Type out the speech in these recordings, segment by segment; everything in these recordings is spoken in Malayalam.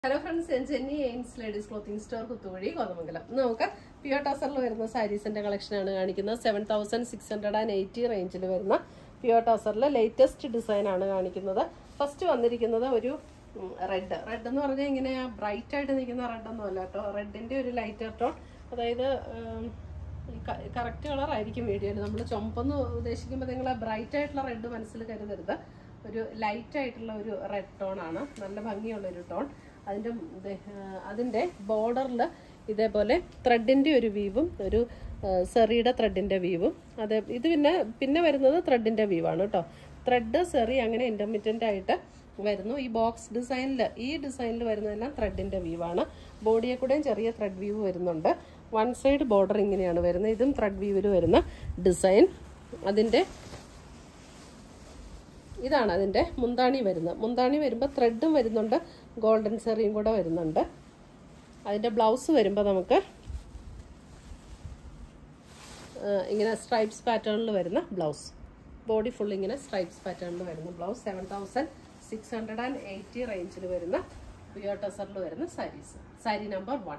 ഹലോ ഫ്രണ്ട്സ് ഞാൻ Jenny Aims ladies clothing store Kuthuvazhi Kothamangalam ഇന്ന് നമുക്ക് പ്യുവർ ടസറിൽ വരുന്ന സാരീസിന്റെ കളക്ഷനാണ് കാണിക്കുന്നത് seven thousand six hundred and eighty റേഞ്ചിൽ വരുന്ന പ്യുവർ ടസറിലെ ലേറ്റസ്റ്റ് ഡിസൈൻ ആണ് കാണിക്കുന്നത് ഫസ്റ്റ് വന്നിരിക്കുന്നത് ഒരു റെഡ് റെഡ് എന്ന് പറഞ്ഞാൽ ഇങ്ങനെ ബ്രൈറ്റ് ആയിട്ട് നിൽക്കുന്ന റെഡ് ഒന്നും അല്ല കേട്ടോ റെഡിന്റെ ഒരു ലൈറ്റർ ടോൺ അതായത് കറക്റ്റ് കളർ ആയിരിക്കും വീഡിയോയിൽ നമ്മൾ ചുമപ്പെന്ന് ഉദ്ദേശിക്കുമ്പോൾ നിങ്ങൾ ബ്രൈറ്റ് ആയിട്ടുള്ള റെഡ് മനസ്സിൽ കരുതരുത് ഒരു ലൈറ്റ് ആയിട്ടുള്ള ഒരു റെഡ് ടോൺ ആണ് നല്ല ഭംഗിയുള്ള ഒരു ടോൺ അതിൻ്റെ അതിൻ്റെ ബോർഡറിൽ ഇതേപോലെ ത്രെഡിൻ്റെ ഒരു വീവും ഒരു സെറിയുടെ ത്രെഡിൻ്റെ വീവും അത് ഇത് പിന്നെ പിന്നെ വരുന്നത് ത്രെഡിൻ്റെ വീവാണ് കേട്ടോ ത്രെഡ് സെറി അങ്ങനെ ഇൻ്റർമീഡിയൻ്റ് ആയിട്ട് വരുന്നു ഈ ബോക്സ് ഡിസൈനിൽ ഈ ഡിസൈനിൽ വരുന്നതെല്ലാം ത്രെഡിൻ്റെ വീവാണ് ബോഡിയെ കൂടെയും ചെറിയ ത്രെഡ് വീവ് വരുന്നുണ്ട് വൺ സൈഡ് ബോർഡർ ഇങ്ങനെയാണ് വരുന്നത് ഇതും ത്രെഡ് വീവിൽ വരുന്ന ഡിസൈൻ അതിൻ്റെ ഇതാണ് അതിൻ്റെ മുന്താണി വരുന്നത് മുന്താണി വരുമ്പോൾ ത്രെഡും വരുന്നുണ്ട് ഗോൾഡൻ സെറിയും കൂടെ വരുന്നുണ്ട് അതിൻ്റെ ബ്ലൗസ് വരുമ്പോൾ നമുക്ക് ഇങ്ങനെ സ്ട്രൈപ്സ് പാറ്റേണിൽ വരുന്ന ബ്ലൗസ് ബോഡി ഫുൾ ഇങ്ങനെ സ്ട്രൈപ്സ് പാറ്റേണിൽ വരുന്ന blouse seven thousand six hundred and eighty റേഞ്ചിൽ വരുന്ന പിയോ ടസറിൽ വരുന്ന സാരീസ് സാരി നമ്പർ വൺ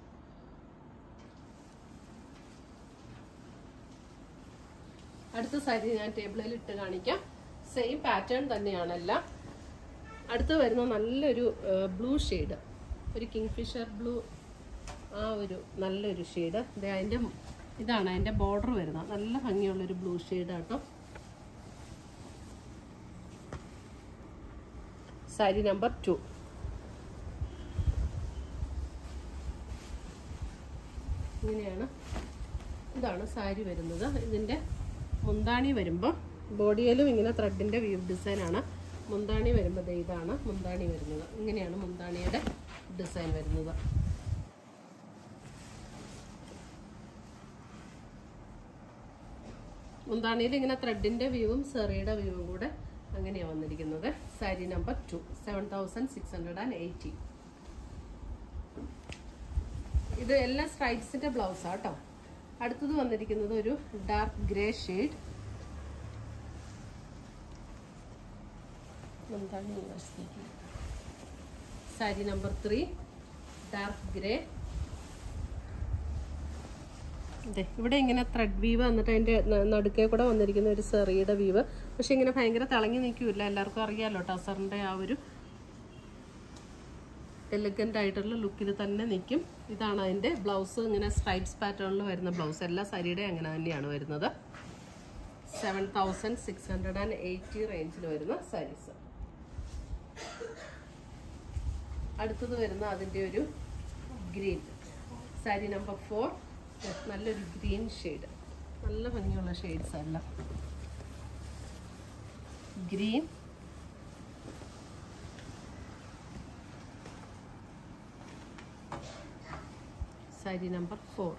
അടുത്ത സാരി ഞാൻ ടേബിളിൽ ഇട്ട് കാണിക്കാം സെയിം പാറ്റേൺ തന്നെയാണെല്ലാം അടുത്ത് വരുന്ന നല്ലൊരു ബ്ലൂ ഷെയ്ഡ് ഒരു കിങ്ഫിഷർ ബ്ലൂ ആ ഒരു നല്ലൊരു ഷെയ്ഡ് അതിൻ്റെ ഇതാണ് അതിൻ്റെ ബോർഡർ വരുന്നത് നല്ല ഭംഗിയുള്ളൊരു ബ്ലൂ ഷെയ്ഡ് കേട്ടോ സാരി നമ്പർ ടു ഇങ്ങനെയാണ് ഇതാണ് സാരി വരുന്നത് ഇതിൻ്റെ മുന്താണി വരുമ്പോൾ ബോഡിയിലും ഇങ്ങനെ ത്രെഡിൻ്റെ വീവ് ഡിസൈനാണ് മുന്താണി വരുമ്പോൾ ദേ ഇതാണ് മുന്താണി വരുന്നത് ഇങ്ങനെയാണ് മുന്താണിയുടെ ഡിസൈൻ വരുന്നത് മുന്താണിയിൽ ഇങ്ങനെ ത്രെഡിൻ്റെ വ്യൂവും സെറിയുടെ വ്യൂവും കൂടെ അങ്ങനെയാണ് വന്നിരിക്കുന്നത് sari number two seven thousand six hundred and eighty ഇത് എല്ലാം സ്ട്രൈപ്സിൻ്റെ ബ്ലൗസാണ് കേട്ടോ അടുത്തത് വന്നിരിക്കുന്നത് ഒരു dark grey shade sari number three dark grey അതെ ഇവിടെ ഇങ്ങനെ ത്രെഡ് വീവ് എന്നിട്ട് അതിൻ്റെ നടുക്കേ കൂടെ വന്നിരിക്കുന്ന ഒരു സെറിയുടെ വീവ് പക്ഷെ ഇങ്ങനെ ഭയങ്കര തിളങ്ങി നിൽക്കില്ല എല്ലാവർക്കും അറിയാമല്ലോ ടസറിൻ്റെ ആ ഒരു എലഗൻ്റ് ആയിട്ടുള്ള ലുക്കിൽ തന്നെ നിൽക്കും ഇതാണ് അതിൻ്റെ ബ്ലൗസ് ഇങ്ങനെ സ്ട്രൈപ്സ് പാറ്റേണിൽ വരുന്ന ബ്ലൗസ് എല്ലാ സാരിയുടെ അങ്ങനെ തന്നെയാണ് വരുന്നത് seven thousand six hundred and eighty റേഞ്ചിൽ വരുന്ന സാരീസ് അടുത്തത് വരുന്ന അതിൻ്റെ ഒരു ഗ്രീൻ സാരി നമ്പർ ഫോർ നല്ലൊരു ഗ്രീൻ ഷെയ്ഡ് നല്ല ഭംഗിയുള്ള ഷെയ്ഡ്സ് എല്ലാം green sari number four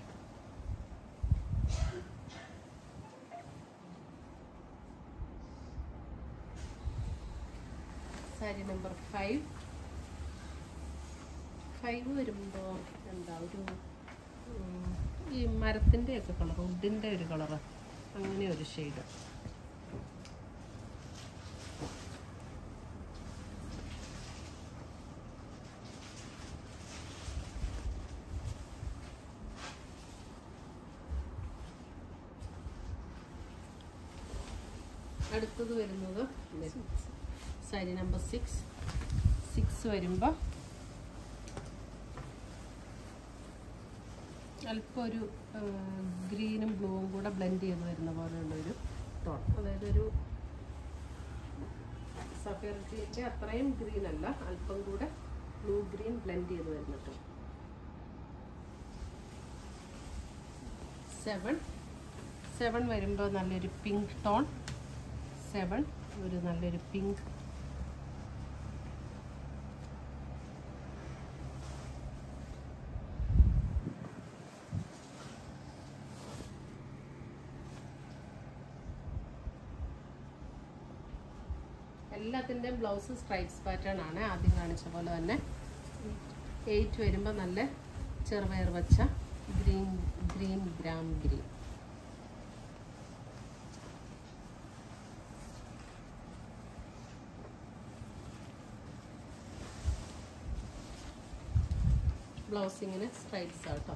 sari number five five വരുമ്പോൾ എന്താ ഒരു ഈ മരത്തിൻ്റെ ഒക്കെ കളർ വുഡിൻ്റെ ഒരു കളറ് അങ്ങനെ ഒരു ഷെയ്ഡ് അടുത്തത് വരുന്നത് സാരി നമ്പർ സിക്സ് സിക്സ് വരുമ്പോൾ അല്പം ഒരു ഗ്രീനും ബ്ലൂവും കൂടെ ബ്ലെൻഡ് ചെയ്ത് വരുന്ന പോലെയുള്ള ഒരു ടോൺ അതായത് ഒരു സഫേറിറ്റിൻ്റെ അത്രയും ഗ്രീൻ അല്ല അല്പം കൂടെ ബ്ലൂ ഗ്രീൻ ബ്ലെൻഡ് ചെയ്ത് വരുന്ന ടോൺ സെവൻ സെവൻ വരുമ്പോൾ നല്ലൊരു പിങ്ക് ടോൺ സെവൻ ഒരു നല്ലൊരു പിങ്ക് എല്ലാത്തിൻ്റെയും ബ്ലൗസ് സ്ട്രൈപ്സ് പാറ്റേൺ ആണ് ആദ്യം കാണിച്ച പോലെ തന്നെ എയ്റ്റ് വരുമ്പോൾ നല്ല ചെറുപയർ വച്ച green green gram green blouse ഇങ്ങനെ സ്ട്രൈറ്റ്സ് ആട്ടോ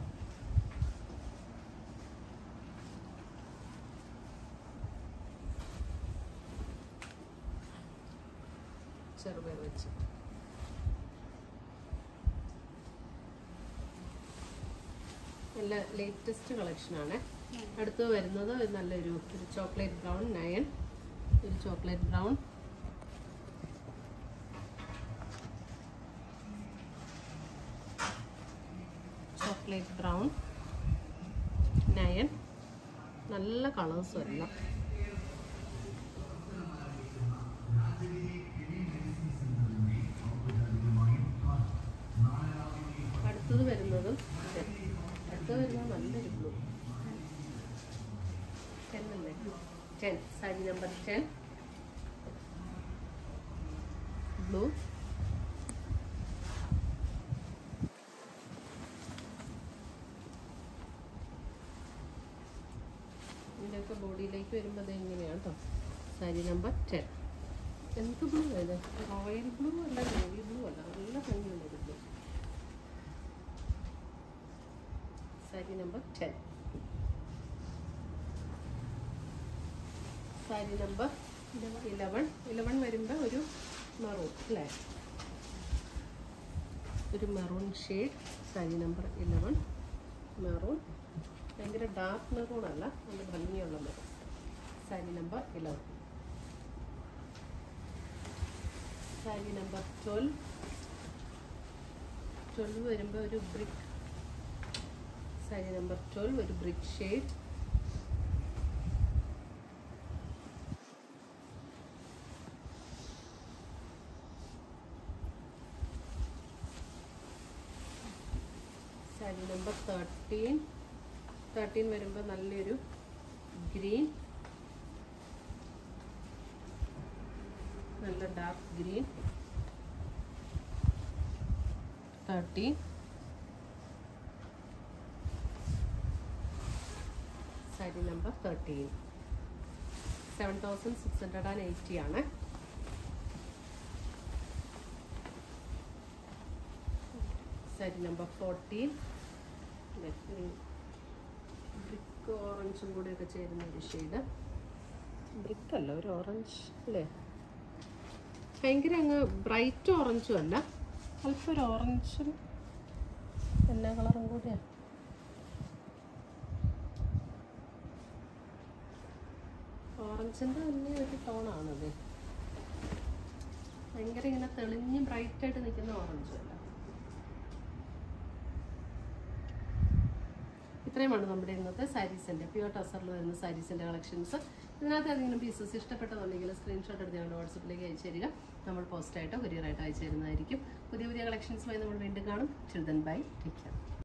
ചെറുപയർ വെച്ച് നല്ല ലേറ്റസ്റ്റ് കളക്ഷനാണ് അടുത്ത് വരുന്നത് ഒരു നല്ലൊരു ഒരു ചോക്ലേറ്റ് ബ്രൗൺ നയൻ ഒരു chocolate brown chocolate brown nine നല്ല കളേഴ്സും എല്ലാം അടുത്തത് വരുന്നത് ഇത്. അടുത്തത് വരുന്നത് നല്ലൊരു ബ്ലൂ ടെൻ അല്ലേ ten sari number ten blue ഇതിൻ്റെയൊക്കെ ബോഡിയിലേക്ക് വരുമ്പോൾ അത് എങ്ങനെയാണ് കേട്ടോ സാരി നമ്പർ ടെൻ എന്ത് ബ്ലൂ ഇത് റോയൽ ബ്ലൂ അല്ല നേവി ബ്ലൂ അല്ല നല്ല ഭംഗിയുള്ള ഒരു blue sari number ten sari number eleven eleven വരുമ്പോൾ ഒരു മെറൂൺ അല്ലേ ഒരു maroon shade sari number eleven maroon ഭയങ്കര ഡാർക്ക് മെറൂൺ അല്ല നല്ല ഭംഗിയുള്ള maroon sari number eleven sari number twelve twelve വരുമ്പോൾ ഒരു ബ്രിക്ക് സാരി നമ്പർ ട്വൽവ് ഒരു brick shade sari number thirteen thirteen വരുമ്പോൾ നല്ലൊരു ഗ്രീൻ നല്ല dark green thirteen sari number thirteen seven thousand six hundred and eighty ആണ് സാരി നമ്പർ ഫോർട്ടീൻ ബ്രിക്ക് ഓറഞ്ചും കൂടെയൊക്കെ ചേരുന്ന ഒരു ഷെയ്ഡ് ബ്രിക്ക് അല്ല ഒരു ഓറഞ്ച് അല്ലേ ഭയങ്കര അങ്ങ് ബ്രൈറ്റ് ഓറഞ്ചും അല്ല അല്പം ഒരു ഓറഞ്ചും എല്ലാ കളറും കൂടിയാണ് ഓറഞ്ചിൻ്റെ തന്നെ ഒരു ടോണാണത് ഭയങ്കര ഇങ്ങനെ തെളിഞ്ഞ് ബ്രൈറ്റ് ആയിട്ട് നിൽക്കുന്ന ഓറഞ്ചും അല്ല ഇത്രയുമാണ് നമ്മുടെ ഇന്നത്തെ സാരീസിൻ്റെ പ്യുവർ ടസറിൽ വരുന്ന സാരീസിൻ്റെ കളക്ഷൻസ് ഇതിനകത്ത് ഏതെങ്കിലും പീസസ് ഇഷ്ടപ്പെട്ടതുണ്ടെങ്കിൽ സ്ക്രീൻഷോട്ട് എടുത്ത് ഞങ്ങളുടെ വാട്സപ്പിലേക്ക് അയച്ചു തരിക നമ്മൾ പോസ്റ്റായിട്ടോ കൊറിയറായിട്ടോ അയച്ചു തരുന്നതായിരിക്കും പുതിയ പുതിയ കളക്ഷൻസുമായി നമ്മൾ വീണ്ടും കാണും ചിൽഡ്രൻ ബൈ ടേക്ക് കെയർ